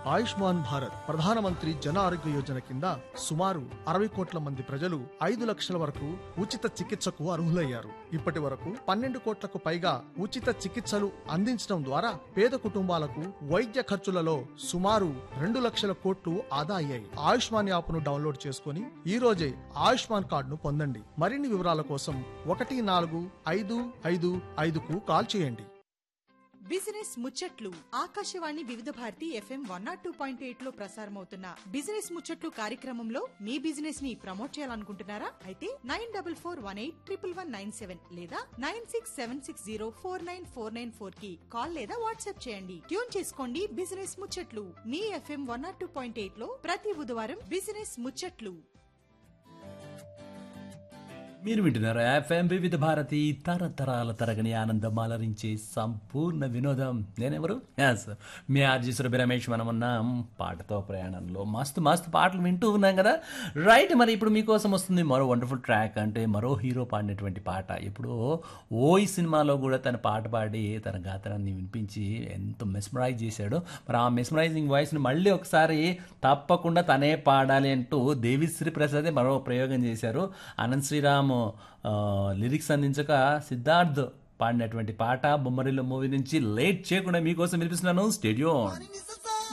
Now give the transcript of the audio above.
ఆయుష్మాన్ భారత్ ప్రధానమంత్రి జన ఆరోగ్య యోజన కింద సుమారు అరవై కోట్ల మంది ప్రజలు ఐదు లక్షల వరకు ఉచిత చికిత్సకు అర్హులయ్యారు ఇప్పటి వరకు పన్నెండు కోట్లకు పైగా ఉచిత చికిత్సలు అందించడం ద్వారా పేద కుటుంబాలకు వైద్య ఖర్చులలో సుమారు రెండు లక్షల కోట్లు ఆదా అయ్యాయి ఆయుష్మాన్ యాప్ను డౌన్లోడ్ చేసుకుని ఈ రోజే ఆయుష్మాన్ కార్డును పొందండి మరిన్ని వివరాల కోసం ఒకటి నాలుగు ఐదు ఐదు ఐదుకు కాల్ చేయండి బిజినెస్ ముచ్చట్లు Akashvani Vividh Bharati FM one not two point eight లో ప్రసారమవుతున్న బిజినెస్ ముచ్చట్లు కార్యక్రమంలో మీ బిజినెస్ ని ప్రమోట్ చేయాలనుకుంటున్నారా అయితే nine double four one eight triple one nine seven లేదా nine six seven six zero four nine four nine four కి కాల్ లేదా వాట్సాప్ చేయండి ట్యూన్ చేసుకోండి బిజినెస్ ముచ్చట్లు మీ FM one not two point eight లో ప్రతి బుధవారం బిజినెస్ ముచ్చట్లు మీరు వింటున్నారు ఎఫ్ఎం వివిధ భారతి తరతరాల తరగని ఆనందం అలరించే సంపూర్ణ వినోదం నేనెవరు ఎస్ మీ ఆర్జీ సురభి రమేష్ మనం ఉన్నాం పాటతో ప్రయాణంలో మస్తు మస్తు పాటలు వింటూ ఉన్నాం కదా రైట్ మరి ఇప్పుడు మీకోసం వస్తుంది మరో వండర్ఫుల్ ట్రాక్ అంటే మరో హీరో పాడినటువంటి పాట ఇప్పుడు ఓయ్ సినిమాలో కూడా తన పాట పాడి తన గాత్రాన్ని వినిపించి ఎంతో మెస్మరైజ్ చేశాడు మరి ఆ మెస్మరైజింగ్ వాయిస్ని మళ్ళీ ఒకసారి తప్పకుండా తనే పాడాలి అంటూ దేవిశ్రీ ప్రసాదే మరో ప్రయోగం చేశారు అనంత్ శ్రీరామ్ ఆ, లిరిక్స్ అందించక సిద్ధార్థ్ పాడినటువంటి పాట బొమ్మరిల్లు మూవీ నుంచి లేట్ చేయకుండా మీకోసం వినిపిస్తున్నాను స్టేడియం